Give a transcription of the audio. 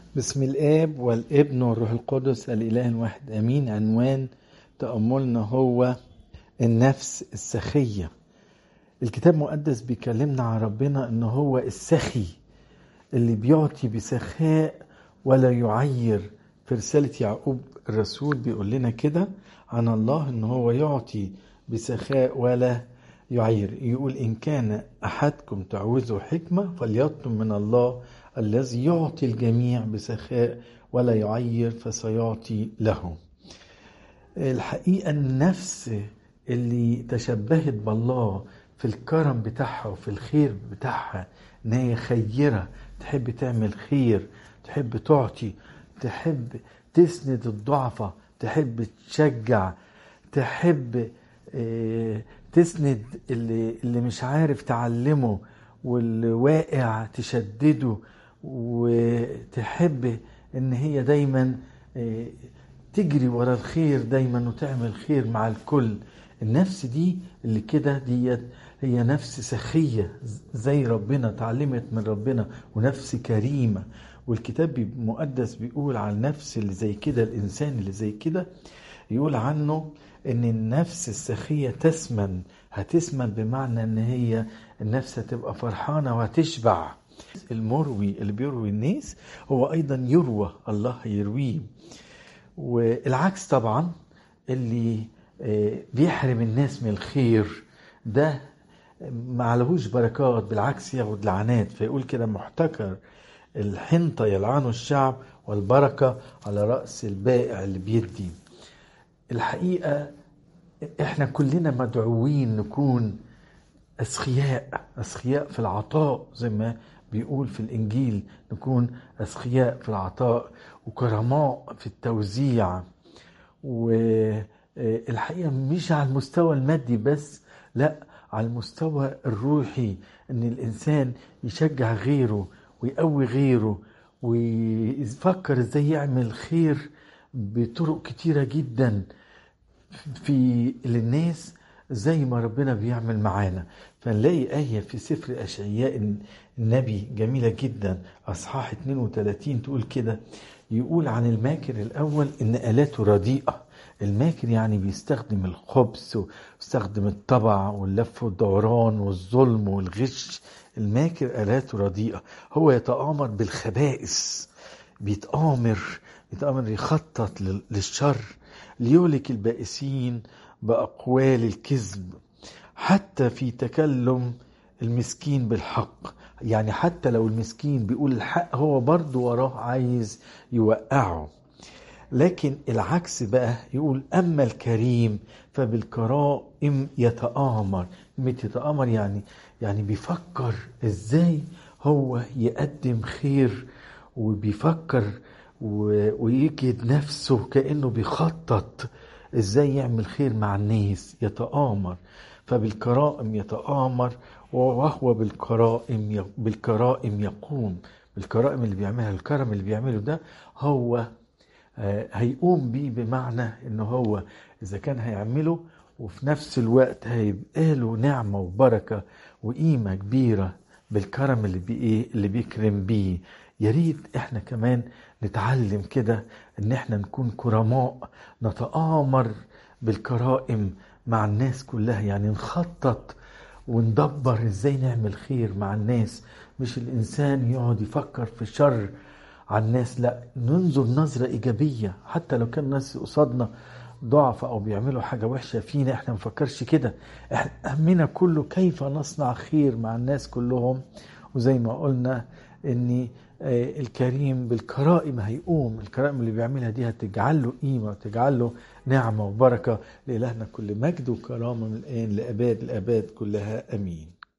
بسم الآب والابن والروح القدس الإله الواحد أمين عنوان تأملنا هو النفس السخية الكتاب المقدس بيكلمنا عن ربنا إن هو السخي اللي بيعطي بسخاء ولا يعير في رسالة يعقوب الرسول بيقول لنا كده عن الله إن هو يعطي بسخاء ولا يعير يقول إن كان أحدكم تعوزه حكمة فليطلب من الله الذي يعطي الجميع بسخاء ولا يعير فسيعطي له الحقيقة النفس اللي تشبهت بالله في الكرم بتاعها وفي الخير بتاعها ان هي خيرة تحب تعمل خير تحب تعطي تحب تسند الضعفة تحب تشجع تحب تسند اللي, اللي مش عارف تعلمه واللي واقع تشدده وتحب ان هي دايما تجري ورا الخير دايما وتعمل خير مع الكل النفس دي اللي كده ديت هي نفس سخية زي ربنا اتعلمت من ربنا ونفس كريمة والكتاب المقدس بيقول عن النفس اللي زي كده الإنسان اللي زي كده يقول عنه ان النفس السخية تسمن هتسمن بمعنى ان هي النفس هتبقى فرحانة وهتشبع المروي اللي بيروي الناس هو ايضا يروى الله يرويه والعكس طبعا اللي بيحرم الناس من الخير ده ما عليهوش بركات بالعكس ياخد لعنات فيقول كده محتكر الحنطة يلعنه الشعب والبركة على رأس البائع اللي بيدي الحقيقة احنا كلنا مدعوين نكون أسخياء أسخياء في العطاء زي ما بيقول في الإنجيل نكون أسخياء في العطاء وكرماء في التوزيع والحقيقة مش على المستوى المادي بس لا على المستوى الروحي ان الانسان يشجع غيره ويقوي غيره ويفكر ازاي يعمل خير بطرق كتيرة جدا في للناس زي ما ربنا بيعمل معانا فنلاقي آية في سفر أشعياء النبي جميلة جدا أصحاح 32 تقول كده يقول عن الماكر الأول إن آلاته رديئة الماكر يعني بيستخدم الخبث ويستخدم الطبع واللف والدوران والظلم والغش الماكر آلاته رديئة هو يتآمر بالخبائث بيتآمر بيتآمر يخطط للشر ليهلك البائسين بأقوال الكذب حتى في تكلم المسكين بالحق يعني حتى لو المسكين بيقول الحق هو برضه وراه عايز يوقعه لكن العكس بقى يقول أما الكريم فبالكرائم يتآمر يتآمر يعني يعني بيفكر ازاي هو يقدم خير وبيفكر ويجد نفسه كأنه بيخطط ازاي يعمل خير مع الناس يتآمر فبالكرائم يتآمر وهو بالكرائم بالكرائم يقوم بالكرائم اللي بيعملها الكرم اللي بيعمله ده هو هيقوم بيه بمعنى ان هو اذا كان هيعمله وفي نفس الوقت هيبقى له نعمة وبركة وقيمة كبيرة بالكرم اللي بي اللي بيكرم بيه يا ريت احنا كمان نتعلم كده ان احنا نكون كرماء نتآمر بالكرائم مع الناس كلها يعني نخطط وندبر ازاي نعمل خير مع الناس مش الانسان يقعد يفكر في شر على الناس لا ننظر نظرة إيجابية حتى لو كان الناس قصادنا ضعف أو بيعملوا حاجة وحشة فينا احنا مفكرش كده احنا همنا كله كيف نصنع خير مع الناس كلهم وزي ما قلنا ان الكريم بالكرائم هيقوم الكرائم اللي بيعملها دي هتجعل له قيمة وتجعل له نعمة وبركة لإلهنا كل مجد وكرامة من الآن لأباد الأباد كلها أمين